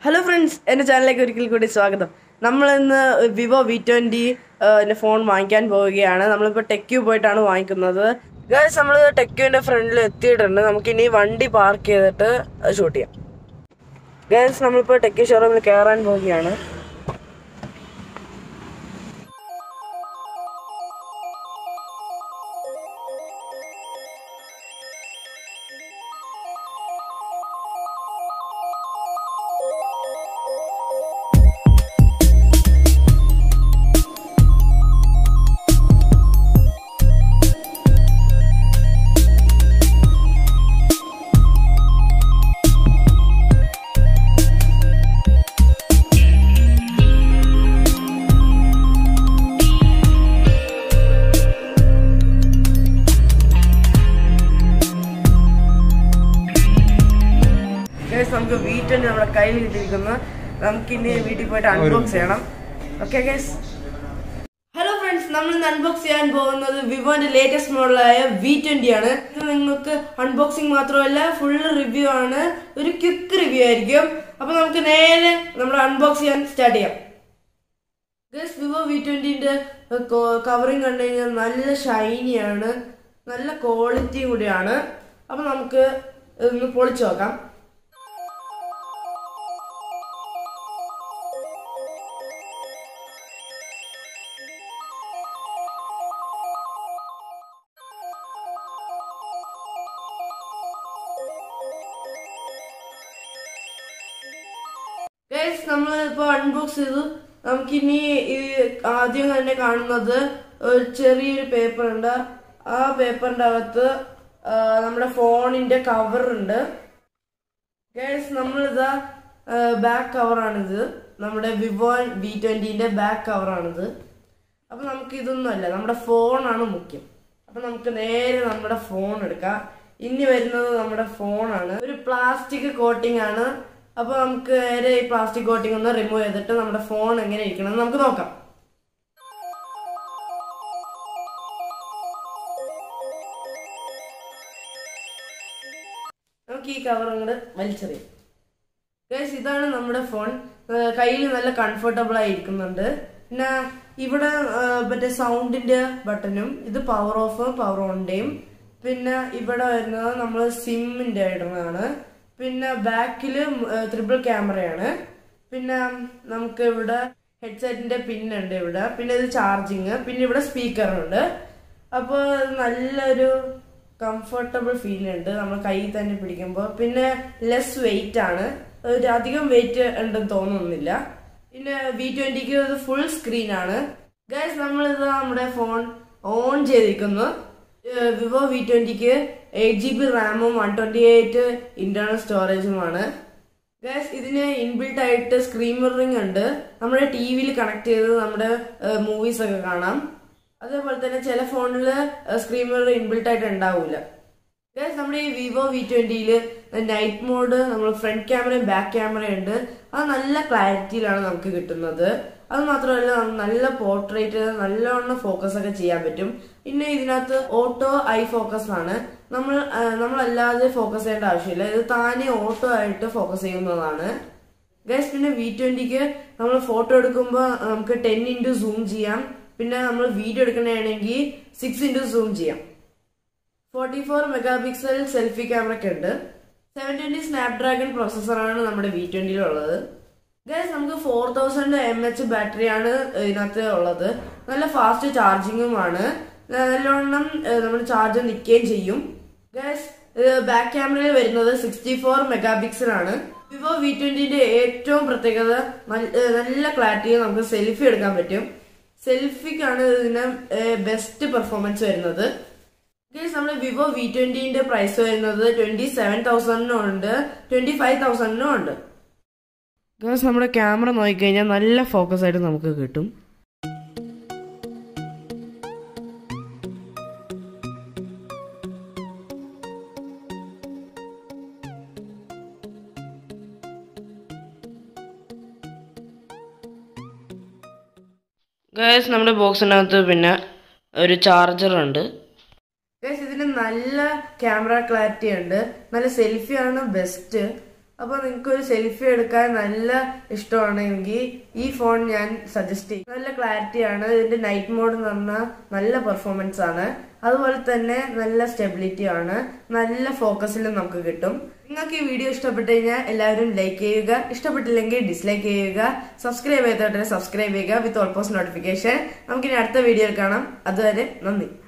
hello friends എൻ്റെ ചാനലിലേക്ക് ഒരിക്കൽ കൂടി സ്വാഗതം നമ്മൾ ഇന്ന് വിവോ വി ട്വൻറ്റി ഫോൺ വാങ്ങിക്കാൻ പോവുകയാണ് നമ്മളിപ്പോൾ ടെക്യൂ പോയിട്ടാണ് വാങ്ങിക്കുന്നത് ഗൈസ് നമ്മൾ ടെക്യൂവിൻ്റെ ഫ്രണ്ടിൽ എത്തിയിട്ടുണ്ട് നമുക്കിനി വണ്ടി പാർക്ക് ചെയ്തിട്ട് ഷൂട്ട് ചെയ്യാം ഗൈസ് നമ്മളിപ്പോൾ ടെക്യൂ ഷോറൂമിൽ കയറാൻ പോവുകയാണ് ഗൈസ് നമുക്ക് വി ട്വൻറ്റി നമ്മുടെ കയ്യിൽ കിട്ടിയിരിക്കുന്നു നമുക്കിനി വീട്ടിൽ പോയിട്ട് അൺബോക്സ് ചെയ്യണം ഓക്കെ ഗൈസ് ഹലോ ഫ്രണ്ട്സ് നമ്മൾ ഇന്ന് അൺബോക്സ് ചെയ്യാൻ പോകുന്നത് വിവോന്റെ ലേറ്റസ്റ്റ് മോഡലായ വി ട്വന്റി ആണ് ഇത് നിങ്ങൾക്ക് അൺബോക്സിംഗ് മാത്രമല്ല ഫുൾ റിവ്യൂ ആണ് ഒരു ക്വിക്ക് റിവ്യൂ ആയിരിക്കും അപ്പൊ നമുക്ക് നേരെ നമ്മൾ അൺബോക്സ് ചെയ്യാൻ സ്റ്റാർട്ട് ചെയ്യാം ഗസ് വിവോ വി ട്വന്റിന്റെ കവറിങ് കണ്ടു കഴിഞ്ഞാൽ നല്ല ഷൈനിയാണ് നല്ല ക്വാളിറ്റി കൂടിയാണ് അപ്പൊ നമുക്ക് ഇതൊന്ന് പൊളിച്ചു നോക്കാം ഗൈസ് നമ്മൾ ഇപ്പൊ അൺബോക്സ് ചെയ്തു നമുക്കിനി ഈ ആദ്യം തന്നെ കാണുന്നത് ഒരു ചെറിയൊരു പേപ്പർ ഉണ്ട് ആ പേപ്പറിന്റെ അകത്ത് ആ, നമ്മുടെ ഫോണിന്റെ കവർ ഉണ്ട് ഗൈസ് നമ്മളിതാ ബാക്ക് കവറാണിത് നമ്മുടെ വിവോ വി ട്വന്റിന്റെ ബാക്ക് കവറാണിത് അപ്പൊ നമുക്ക് ഇതൊന്നും അല്ല നമ്മുടെ ഫോണാണ് മുഖ്യം അപ്പൊ നമുക്ക് നേരെ നമ്മുടെ ഫോൺ എടുക്കാം ഇനി വരുന്നത് നമ്മുടെ ഫോണാണ് ഒരു പ്ലാസ്റ്റിക് കോട്ടിംഗ് ആണ് അപ്പൊ നമുക്ക് നേരെ ഈ പ്ലാസ്റ്റിക് കോട്ടിംഗ് ഒന്ന് റിമൂവ് ചെയ്തിട്ട് നമ്മുടെ ഫോൺ എങ്ങനെ ഇരിക്കണം എന്ന് നമുക്ക് നോക്കാം നമുക്ക് ഈ കവർ അങ്ങോട്ട് വലിച്ചെറിയാം ഗൈസ് ഇതാണ് നമ്മുടെ ഫോൺ കയ്യിൽ നല്ല കംഫർട്ടബിൾ ആയിരിക്കുന്നുണ്ട് പിന്നെ ഇവിടെ ആ, മറ്റേ സൗണ്ടിന്റെ ബട്ടണും ഇത് പവർ ഓഫ് പവർ ഓണിന്റെയും പിന്നെ ഇവിടെ വരുന്നത് നമ്മൾ സിമ്മിന്റെ ഇടുന്നതാണ് പിന്നെ ബാക്കില് ത്രിബിൾ ക്യാമറയാണ് പിന്നെ നമുക്ക് ഇവിടെ ഹെഡ്സെറ്റിന്റെ പിന്നുണ്ട് ഇവിടെ പിന്നെ ഇത് ചാർജിങ് പിന്നെ ഇവിടെ സ്പീക്കറുണ്ട് അപ്പോൾ നല്ലൊരു കംഫർട്ടബിൾ ഫീൽ ഉണ്ട് നമ്മൾ കയ്യിൽ തന്നെ പിടിക്കുമ്പോൾ പിന്നെ ലെസ് വെയിറ്റ് ആണ് ഒരു അധികം വെയിറ്റ് ഉണ്ടെന്ന് തോന്നുന്നില്ല പിന്നെ വി ട്വന്റിക്ക് ഇത് ഫുൾ സ്ക്രീൻ ആണ് ഗൈസ് നമ്മളിത് നമ്മുടെ ഫോൺ ഓൺ ചെയ്തിരിക്കുന്നു വിവോ വി ട്വന്റിക്ക് എയ്റ്റ് ജി ബി റാമും വൺ ട്വന്റി എയ്റ്റ് ഇന്റേണൽ സ്റ്റോറേജുമാണ് ഗൈസ് ഇതിന് ഇൻബിൽട്ട് ആയിട്ട് സ്ക്രീൻ മിററിംഗ് ഉണ്ട് നമ്മുടെ ടി വിയിൽ കണക്ട് ചെയ്ത് നമ്മുടെ മൂവീസ് ഒക്കെ കാണാം അതേപോലെ തന്നെ ചില ഫോണിൽ സ്ക്രീൻ മിറർ ഇൻബിൽട്ട് ആയിട്ട് ഉണ്ടാവില്ല ഗൈസ് നമ്മുടെ ഈ വിവോ വി ട്വന്റിയിൽ നൈറ്റ് മോഡ് നമ്മൾ ഫ്രണ്ട് ക്യാമറയും ബാക്ക് ക്യാമറയും ഉണ്ട് അത് നല്ല ക്ലാരിറ്റിയിലാണ് നമുക്ക് കിട്ടുന്നത് അത് മാത്രമല്ല നല്ല പോർട്രേറ്റ് നല്ലവണ്ണം ഫോക്കസ് ഒക്കെ ചെയ്യാൻ പറ്റും പിന്നെ ഇതിനകത്ത് ഓട്ടോ ഐ ഫോക്കസ് ആണ് നമ്മൾ ആ, നമ്മളല്ലാതെ ഫോക്കസ് ചെയ്യേണ്ട ആവശ്യമില്ല ഇത് താനെ ഓട്ടോ ആയിട്ട് ഫോക്കസ് ചെയ്യുന്നതാണ് ഗൈസ് പിന്നെ വി ട്വന്റിക്ക് നമ്മൾ ഫോട്ടോ എടുക്കുമ്പോൾ നമുക്ക് ടെൻ ഇൻറ്റു സൂം ചെയ്യാം പിന്നെ നമ്മൾ വീഡിയോ എടുക്കണമെങ്കിൽ സിക്സ് ഇൻറ്റു സൂം ചെയ്യാം forty four mega pixel selfie camera ഒക്കെ ഉണ്ട് സെവൻ ട്വന്റി സ്നാപ്ഡ്രാഗൺ പ്രോസസ്സറാണ് നമ്മുടെ വി ട്വന്റിയിലുള്ളത് ഗൈസ് നമുക്ക് ഫോർ തൗസൻഡ് എം എച്ച് ബാറ്ററിയാണ് ഇതിനകത്ത് ഉള്ളത് നല്ല ഫാസ്റ്റ് ചാർജിങ്ങുമാണ് നല്ലോണം നമ്മൾ ചാർജ് നിൽക്കുകയും ചെയ്യും ഗൈസ് ബാക്ക് ക്യാമറയിൽ വരുന്നത് സിക്സ്റ്റി ഫോർ മെഗാ പിക്സൽ ആണ് വിവോ വി ട്വന്റിന്റെ ഏറ്റവും പ്രത്യേകത നല്ല- ഏഹ് നല്ല ക്ലാരിറ്റിയിൽ നമുക്ക് സെൽഫി എടുക്കാൻ പറ്റും സെൽഫിക്കാണ് ഇതിന് ബെസ്റ്റ് പെർഫോമൻസ് വരുന്നത് ഗൈസ് നമ്മുടെ വിവോ വി ട്വന്റിന്റെ പ്രൈസ് വരുന്നത് ട്വന്റി സെവൻ തൗസൻഡിനും ഉണ്ട് ട്വന്റി ഫൈവ് തൗസൻഡിനും ഉണ്ട് ഗൈസ് നമ്മുടെ ക്യാമറ നോക്കിക്കഴിഞ്ഞാൽ നല്ല ഫോക്കസ് ആയിട്ട് നമുക്ക് കിട്ടും ഗൈസ് നമ്മുടെ ബോക്സിനകത്ത് പിന്നെ ഒരു ചാർജർ ഉണ്ട് ഗൈസ് ഇതിന് നല്ല ക്യാമറ ക്ലാരിറ്റി ഉണ്ട് നല്ല സെൽഫിയാണ് ബെസ്റ്റ് അപ്പൊ നിങ്ങൾക്ക് ഒരു സെൽഫി എടുക്കാൻ നല്ല ഇഷ്ടമാണെങ്കിൽ ഈ ഫോൺ ഞാൻ സജസ്റ്റ് ചെയ്യും നല്ല ക്ലാരിറ്റി ആണ് ഇതിന്റെ നൈറ്റ് മോഡ് എന്ന് പറഞ്ഞാൽ നല്ല പെർഫോമൻസ് ആണ് അതുപോലെ തന്നെ നല്ല സ്റ്റെബിലിറ്റി ആണ് നല്ല ഫോക്കസിലും നമുക്ക് കിട്ടും നിങ്ങൾക്ക് ഈ വീഡിയോ ഇഷ്ടപ്പെട്ടു കഴിഞ്ഞാൽ എല്ലാവരും ലൈക്ക് ചെയ്യുക ഇഷ്ടപ്പെട്ടില്ലെങ്കിൽ ഡിസ്ലൈക്ക് ചെയ്യുക സബ്സ്ക്രൈബ് ചെയ്തോട്ടെ സബ്സ്ക്രൈബ് ചെയ്യുക വിത്ത് ഓൾപോസ്റ്റ് നോട്ടിഫിക്കേഷൻ നമുക്കിനി അടുത്ത വീഡിയോയിൽ കാണാം അതുവരെ നന്ദി